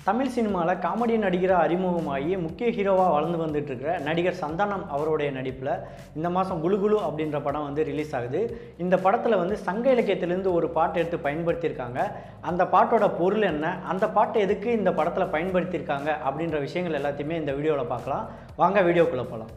தமிழ் சினிமாவில் காமெடி நடிகராக அறிமுகமாகி முக்கிய ஹீரோவாக வளர்ந்து வந்துட்டு இருக்கிற நடிகர் சந்தானம் அவருடைய நடிப்பில் இந்த மாதம் குலுகுலு அப்படின்ற படம் வந்து ரிலீஸ் ஆகுது இந்த படத்தில் வந்து சங்க இலக்கியத்திலேருந்து ஒரு பாட்டு எடுத்து பயன்படுத்தியிருக்காங்க அந்த பாட்டோட பொருள் என்ன அந்த பாட்டை எதுக்கு இந்த படத்தில் பயன்படுத்தியிருக்காங்க அப்படின்ற விஷயங்கள் எல்லாத்தையுமே இந்த வீடியோவில் பார்க்கலாம் வாங்க வீடியோக்குள்ளே போகலாம்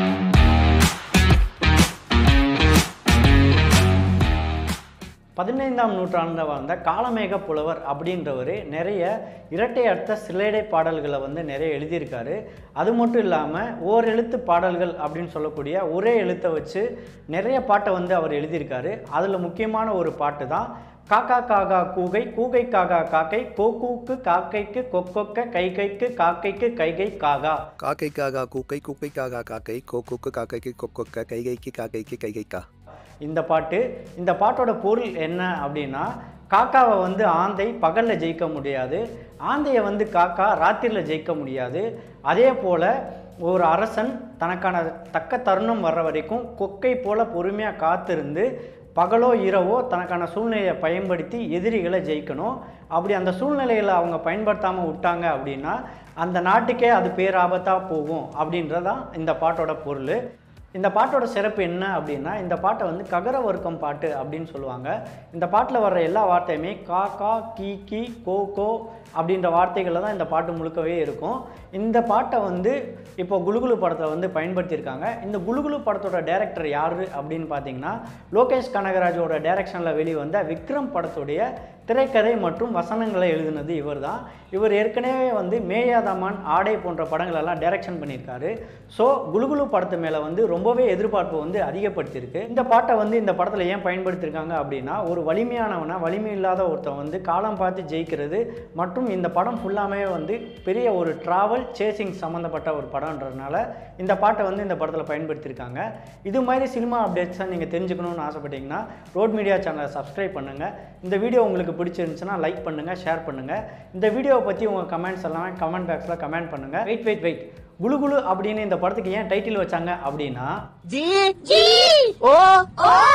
பதினைந்தாம் நூற்றாண்டில் வாழ்ந்த காலமேக புலவர் அப்படின்றவர் நிறைய இரட்டை அர்த்த சிலேடை பாடல்களை வந்து நிறைய எழுதியிருக்காரு அது மட்டும் இல்லாமல் ஓர் எழுத்து பாடல்கள் அப்படின்னு சொல்லக்கூடிய ஒரே எழுத்தை வச்சு நிறைய பாட்டை வந்து அவர் எழுதியிருக்காரு அதில் முக்கியமான ஒரு பாட்டு தான் காக்கா காகா கூகை கூகை காகா காக்கை கோக்கூக்கு காக்கைக்கு கொக்கொக்க கைகைக்கு காக்கைக்கு கைகை காகா காக்கைக்காக கூக்கை குப்பைக்காக காக்கை கோக்குக்கு காக்கைக்கு கொக்கொக்க கைகைக்கு காக்கைக்கு கைகைக்கா இந்த பாட்டு இந்த பாட்டோட பொருள் என்ன அப்படின்னா காக்காவை வந்து ஆந்தை பகலில் ஜெயிக்க முடியாது ஆந்தையை வந்து காக்கா ராத்திரியில் ஜெயிக்க முடியாது அதே போல் ஒரு அரசன் தனக்கான தக்க தருணம் வர்ற வரைக்கும் கொக்கை போல் பொறுமையாக காத்திருந்து பகலோ இரவோ தனக்கான சூழ்நிலையை பயன்படுத்தி எதிரிகளை ஜெயிக்கணும் அப்படி அந்த சூழ்நிலையில் அவங்க பயன்படுத்தாமல் விட்டாங்க அப்படின்னா அந்த நாட்டுக்கே அது பேராபத்தாக போகும் அப்படின்றதான் இந்த பாட்டோட பொருள் இந்த பாட்டோட சிறப்பு என்ன அப்படின்னா இந்த பாட்டை வந்து ககர வர்க்கம் பாட்டு அப்படின்னு சொல்லுவாங்க இந்த பாட்டில் வர்ற எல்லா வார்த்தையுமே கா கா கீ கி கோ கோ அப்படின்ற வார்த்தைகளில் தான் இந்த பாட்டு முழுக்கவே இருக்கும் இந்த பாட்டை வந்து இப்போ குலுகுலு படத்தில் வந்து பயன்படுத்தியிருக்காங்க இந்த குலுகுலு படத்தோட டைரக்டர் யார் அப்படின்னு பார்த்தீங்கன்னா லோகேஷ் கனகராஜோட டைரக்ஷனில் வெளிவந்த விக்ரம் படத்துடைய திரைக்கதை மற்றும் வசனங்களை எழுதினது இவர் தான் இவர் ஏற்கனவே வந்து மேயாதமான் ஆடை போன்ற படங்கள் எல்லாம் டைரக்ஷன் பண்ணியிருக்காரு ஸோ குலுகுலு படத்து மேலே வந்து ரொம்பவே எதிர்பார்ப்பு வந்து அதிகப்படுத்தியிருக்கு இந்த பாட்டை வந்து இந்த படத்தில் ஏன் பயன்படுத்தியிருக்காங்க அப்படின்னா ஒரு வலிமையானவனை வலிமை இல்லாத ஒருத்தன் வந்து காலம் பார்த்து ஜெயிக்கிறது மற்றும் இந்த படம் ஃபுல்லாமே வந்து பெரிய ஒரு ட்ராவல் சேசிங் சம்மந்தப்பட்ட ஒரு படம்ன்றதுனால இந்த பாட்டை வந்து இந்த படத்தில் பயன்படுத்தியிருக்காங்க இது மாதிரி சினிமா அப்டேட்ஸை நீங்கள் தெரிஞ்சுக்கணும்னு ஆசைப்பட்டீங்கன்னா ரோட் மீடியா சேனலை சப்ஸ்கிரைப் பண்ணுங்கள் இந்த வீடியோ உங்களுக்கு பிடிச்சிருந்துச்சுன்னா லைக் பண்ணுங்கள் ஷேர் பண்ணுங்கள் இந்த வீடியோவை பற்றி உங்கள் கமெண்ட்ஸ் எல்லாமே கமெண்ட் பாக்ஸில் கமெண்ட் பண்ணுங்கள் wait wait wait Gulu Gulu அப்படின்னு இந்த படத்துக்கு ஏன் டைட்டில் வச்சாங்க அப்படின்னா G G O O